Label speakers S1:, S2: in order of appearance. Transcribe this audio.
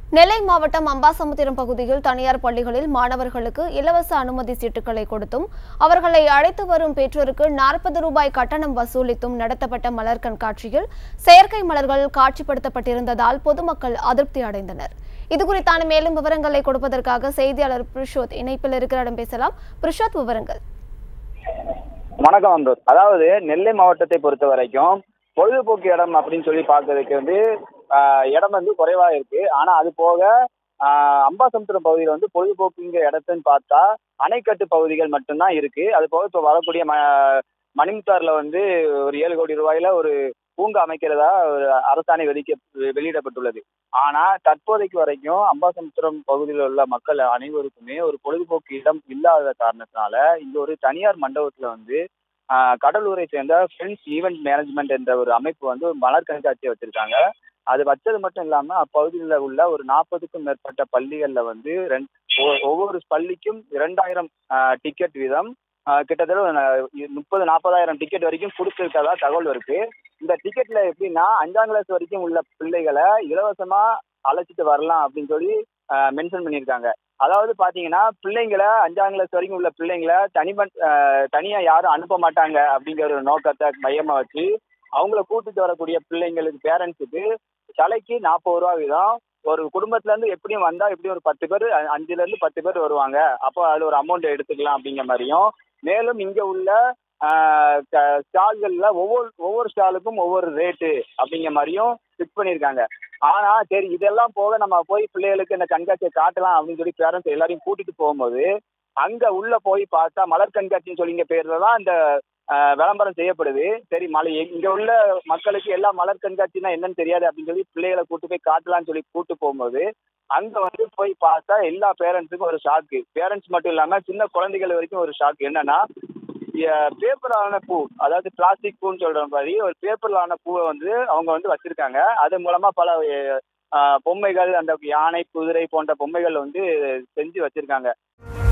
S1: நெல்லை மாவட்டம் அம்பாசமுத்திரம் பகுதியில் தனியார் பள்ளிகளில் மாணவர்களுக்கு இலவச அனுமதி சீட்டுகளை கொடுத்தும் அவர்களை அழைத்து வரும் பெற்றோருக்கு நாற்பது ரூபாய் கட்டணம் வசூலித்தும் நடத்தப்பட்ட மலர் கண்காட்சியில் செயற்கை மலர்கள் காட்சிப்படுத்தப்பட்டிருந்ததால் பொதுமக்கள் அதிருப்தி அடைந்தனர் இதுகுறித்தான மேலும் விவரங்களை கொடுப்பதற்காக செய்தியாளர் புருஷோத் இணைப்பில் இருக்கிறிடம் பேசலாம் புருஷோத் விவரங்கள்
S2: வணக்கம் அம்ரோஸ் அதாவது நெல்லை மாவட்டத்தை பொறுத்த வரைக்கும் பொழுதுபோக்கு இடம் அப்படின்னு சொல்லி பார்க்கறதுக்கு வந்து ஆஹ், இடம் வந்து குறைவா இருக்கு ஆனா அது போக ஆஹ், அம்பாசமுத்திரம் பகுதியில் வந்து பொழுதுபோக்குங்கிற இடத்துன்னு பார்த்தா அணைக்கட்டு பகுதிகள் மட்டும்தான் இருக்கு அது போக இப்போ வரக்கூடிய ம மணிமுத்தாறுல வந்து ஒரு ஏழு கோடி ரூபாயில ஒரு பூங்கா அமைக்கிறதா ஒரு அரசாணை வெளிக்க வெளியிடப்பட்டுள்ளது ஆனா தற்போதைக்கு வரைக்கும் அம்பாசமுத்திரம் பகுதியில் உள்ள மக்கள் அனைவருக்குமே ஒரு பொழுதுபோக்கு இடம் இல்லாத காரணத்தினால இங்க ஒரு தனியார் மண்டபத்துல வந்து ஆஹ், கடலூரை சேர்ந்த ஃப்ரெண்ட்ஸ் ஈவெண்ட் மேனேஜ்மெண்ட் என்ற ஒரு அமைப்பு வந்து ஒரு மலர் கண்காட்சியை வச்சிருக்காங்க அது வச்சது மட்டும் இல்லாம அப்பகுதியில் உள்ள ஒரு நாற்பதுக்கும் மேற்பட்ட பள்ளிகள்ல வந்து ரெண்- ஒ- ஒவ்வொரு பள்ளிக்கும் இரண்டாயிரம் டிக்கெட் வீதம் ஆஹ், கிட்டத்தட்ட ஒரு ந- முப்பது நாற்பதாயிரம் டிக்கெட் வரைக்கும் கொடுத்துருக்கதா தகவல் இருக்கு இந்த டிக்கெட்ல எப்படின்னா அஞ்சாம் கிளாஸ் வரைக்கும் உள்ள பிள்ளைகளை இலவசமா அழைச்சிட்டு வரலாம் அப்படின்னு சொல்லி மென்ஷன் பண்ணியிருக்காங்க அதாவது பாத்தீங்கன்னா பிள்ளைங்களை அஞ்சாம் கிளாஸ் வரைக்கும் உள்ள பிள்ளைங்களை தனிமன் ஆஹ், தனியா யாரும் அனுப்ப மாட்டாங்க அப்படிங்கிற ஒரு நோக்கத்தை மையமா வச்சு அவங்கள கூட்டிட்டு வரக்கூடிய பிள்ளைங்களுக்கு பேரண்ட்ஸுக்கு தலைக்கு நாற்பது ரூபா வீதம் ஒரு குடும்பத்துல இருந்து எப்படியும் வந்தா எப்படியும் ஒரு பத்து பேர் அ- அஞ்சுல இருந்து பத்து பேர் வருவாங்க அப்போ அதுல ஒரு அமௌண்ட் எடுத்துக்கலாம் அப்படிங்கிற மாதிரியும் மேலும் இங்க உள்ள ஸ்டால்கள்ல ஒவ்வொரு ஒவ்வொரு ஸ்டாலுக்கும் ஒவ்வொரு ரேட்டு அப்படிங்கிற மாதிரியும் ஃபிக்ஸ் பண்ணியிருக்காங்க ஆனா சரி இதெல்லாம் போக நம்ம போய் பிள்ளைகளுக்கு இந்த கண்காட்சியை காட்டலாம் அப்படின்னு சொல்லி பேரண்ட்ஸ் எல்லாரையும் கூட்டிட்டு போகும்போது அங்க உள்ள போய் பார்த்தா மலர் கண்காட்சின்னு சொல்லிங்க பேர்ல தான் இந்த ஆஹ், விளம்பரம் செய்யப்படுது சரி மலை இங்க உள்ள மக்களுக்கு எல்லா மலர் கண்காட்சினா என்னன்னு தெரியாது அப்படின்னு சொல்லி பிள்ளைகளை கூட்டு போய் காட்டலாம்னு சொல்லி கூட்டு போகும்போது அங்க வந்து போய் பார்த்தா எல்லா பேரண்ட்ஸுக்கும் ஒரு ஷாக்கு பேரண்ட்ஸ் மட்டும் இல்லாம சின்ன குழந்தைகள் வரைக்கும் ஒரு ஷாக் என்னன்னா பேப்பரான பூ அதாவது பிளாஸ்டிக் பூன்னு சொல்ற மாதிரி ஒரு பேப்பரான பூவை வந்து அவங்க வந்து வச்சிருக்காங்க அது மூலமா பல அஹ், பொம்மைகள் அந்த யானை குதிரை போன்ற பொம்மைகள் வந்து செஞ்சு வச்சிருக்காங்க